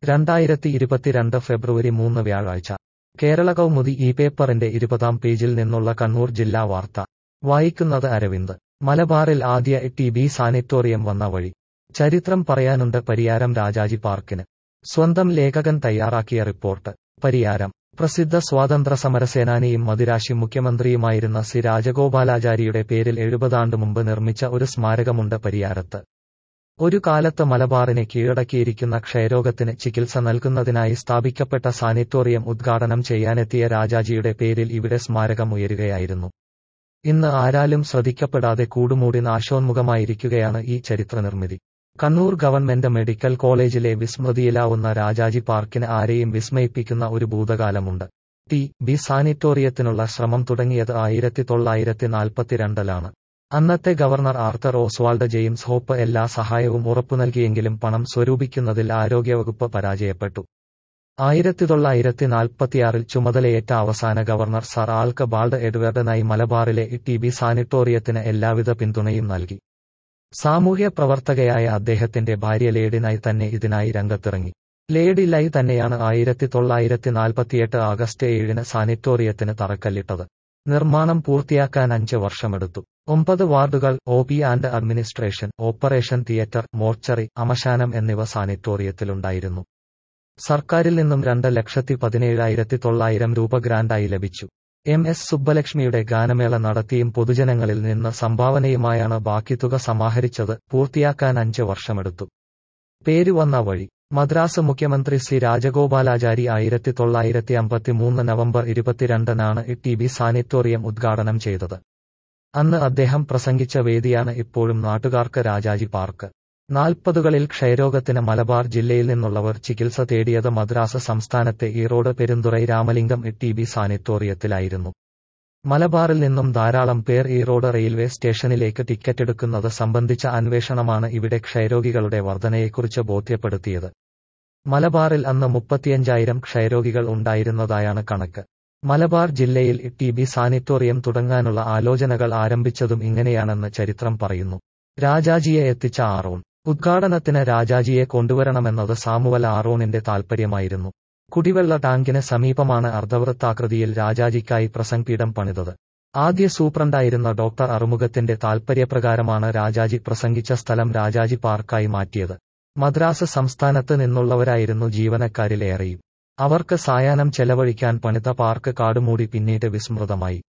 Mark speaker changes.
Speaker 1: രണ്ടായിരത്തി ഇരുപത്തിരണ്ട് ഫെബ്രുവരി മൂന്ന് വ്യാഴാഴ്ച കേരള കൗമുദി ഈ പേപ്പറിന്റെ ഇരുപതാം പേജിൽ നിന്നുള്ള കണ്ണൂർ ജില്ലാ വാർത്ത വായിക്കുന്നത് അരവിന്ദ് മലബാറിൽ ആദ്യ ടി ബി സാനിറ്റോറിയം വന്ന വഴി ചരിത്രം പറയാനുണ്ട് പരിയാരം രാജാജി പാർക്കിന് സ്വന്തം ലേഖകൻ തയ്യാറാക്കിയ റിപ്പോർട്ട് പരിയാരം പ്രസിദ്ധ സ്വാതന്ത്ര്യ സമരസേനാനിയും മദിരാശി മുഖ്യമന്ത്രിയുമായിരുന്ന സി രാജഗോപാലാചാരിയുടെ പേരിൽ എഴുപതാണ്ട് മുമ്പ് നിർമ്മിച്ച ഒരു സ്മാരകമുണ്ട് പരിയാരത്ത് ഒരു കാലത്ത് മലബാറിനെ കീഴടക്കിയിരിക്കുന്ന ക്ഷയരോഗത്തിന് ചികിത്സ നൽകുന്നതിനായി സ്ഥാപിക്കപ്പെട്ട സാനിറ്റോറിയം ഉദ്ഘാടനം ചെയ്യാനെത്തിയ രാജാജിയുടെ പേരിൽ ഇവിടെ സ്മാരകം ഉയരുകയായിരുന്നു ഇന്ന് ആരാലും ശ്രദ്ധിക്കപ്പെടാതെ കൂടുമൂടി നാശോന്മുഖമായിരിക്കുകയാണ് ഈ ചരിത്ര നിർമ്മിതി കണ്ണൂർ ഗവൺമെന്റ് മെഡിക്കൽ കോളേജിലെ വിസ്മൃതിയിലാവുന്ന രാജാജി പാർക്കിന് ആരെയും വിസ്മയിപ്പിക്കുന്ന ഒരു ഭൂതകാലമുണ്ട് ടി ബി സാനിറ്റോറിയത്തിനുള്ള ശ്രമം തുടങ്ങിയത് ആയിരത്തി തൊള്ളായിരത്തി നാൽപ്പത്തിരണ്ടിലാണ് അന്നത്തെ governor Arthur Oswald James Hope എല്ലാ സഹായവും ഉറപ്പു നൽകിയെങ്കിലും പണം സ്വരൂപിക്കുന്നതിൽ ആരോഗ്യവകുപ്പ് പരാജയപ്പെട്ടു ആയിരത്തി തൊള്ളായിരത്തി നാൽപ്പത്തിയാറിൽ ചുമതലയേറ്റ അവസാന ഗവർണർ സർ ആൾക്ക് ബാൾഡ് എഡ്വേർഡനായി മലബാറിലെ ടി ബി സാനിറ്റോറിയത്തിന് എല്ലാവിധ പിന്തുണയും നൽകി സാമൂഹ്യ പ്രവർത്തകയായ അദ്ദേഹത്തിന്റെ ഭാര്യ ലേഡി നൈ തന്നെ ഇതിനായി രംഗത്തിറങ്ങി ലേഡി ലൈ തന്നെയാണ് ആയിരത്തി തൊള്ളായിരത്തി നാൽപ്പത്തിയെട്ട് ആഗസ്റ്റ് ഏഴിന് സാനിറ്റോറിയത്തിന് തറക്കല്ലിട്ടത് നിർമ്മാണം പൂർത്തിയാക്കാൻ അഞ്ച് വർഷമെടുത്തു ഒമ്പത് വാർഡുകൾ O P and administration operation theatre mortuary അമശാനം എന്നിവ സാനിറ്റോറിയത്തിലുണ്ടായിരുന്നു സർക്കാരിൽ നിന്നും രണ്ട് ലക്ഷത്തി പതിനേഴായിരത്തി തൊള്ളായിരം രൂപ ഗ്രാന്റായി ലഭിച്ചു എം എസ് സുബ്ബലക്ഷ്മിയുടെ ഗാനമേള നടത്തിയും പൊതുജനങ്ങളിൽ നിന്ന് സംഭാവനയുമായാണ് ബാക്കി തുക സമാഹരിച്ചത് പൂർത്തിയാക്കാൻ അഞ്ച് വർഷമെടുത്തു പേര് വന്ന വഴി മദ്രാസ് മുഖ്യമന്ത്രി സി രാജഗോപാലാചാരി ആയിരത്തി തൊള്ളായിരത്തി അമ്പത്തിമൂന്ന് നവംബർ ഇരുപത്തിരണ്ടിനാണ് ടി ബി സാനിറ്റോറിയം ഉദ്ഘാടനം ചെയ്തത് അന്ന് അദ്ദേഹം പ്രസംഗിച്ച വേദിയാണ് ഇപ്പോഴും നാട്ടുകാർക്ക് രാജാജി പാർക്ക് നാൽപ്പതുകളിൽ ക്ഷയരോഗത്തിന് മലബാർ ജില്ലയിൽ നിന്നുള്ളവർ ചികിത്സ തേടിയത് മദ്രാസ് സംസ്ഥാനത്തെ ഈറോഡ് പെരുന്തുറൈ രാമലിംഗം ടി ബി സാനിറ്റോറിയത്തിലായിരുന്നു മലബാറിൽ നിന്നും ധാരാളം പേർ ഈറോഡ് റെയിൽവേ സ്റ്റേഷനിലേക്ക് ടിക്കറ്റ് എടുക്കുന്നത് സംബന്ധിച്ച അന്വേഷണമാണ് ഇവിടെ ക്ഷയരോഗികളുടെ വർധനയെക്കുറിച്ച് ബോധ്യപ്പെടുത്തിയത് മലബാറിൽ അന്ന് മുപ്പത്തിയഞ്ചായിരം ക്ഷയരോഗികൾ ഉണ്ടായിരുന്നതായാണ് കണക്ക് മലബാർ ജില്ലയിൽ ടി ബി സാനിറ്റോറിയം തുടങ്ങാനുള്ള ആലോചനകൾ ആരംഭിച്ചതും ഇങ്ങനെയാണെന്ന് ചരിത്രം പറയുന്നു രാജാജിയെ എത്തിച്ച ആറോൺ ഉദ്ഘാടനത്തിന് രാജാജിയെ കൊണ്ടുവരണമെന്നത് സാമുവൽ ആറോണിന്റെ താൽപര്യമായിരുന്നു കുടിവെള്ള ടാങ്കിന് സമീപമാണ് അർദ്ധവൃത്താകൃതിയിൽ രാജാജിക്കായി പ്രസംഗപീഠം പണിതത് ആദ്യ സൂപ്രണ്ടായിരുന്ന ഡോക്ടർ അറുമുഖത്തിന്റെ താൽപര്യപ്രകാരമാണ് രാജാജി പ്രസംഗിച്ച സ്ഥലം രാജാജി പാർക്കായി മാറ്റിയത് മദ്രാസ് സംസ്ഥാനത്ത് നിന്നുള്ളവരായിരുന്നു ജീവനക്കാരിലേറെയും അവർക്ക് സായാഹ്നം ചെലവഴിക്കാൻ പണിത പാർക്ക് കാടുമൂടി പിന്നീട് വിസ്മൃതമായി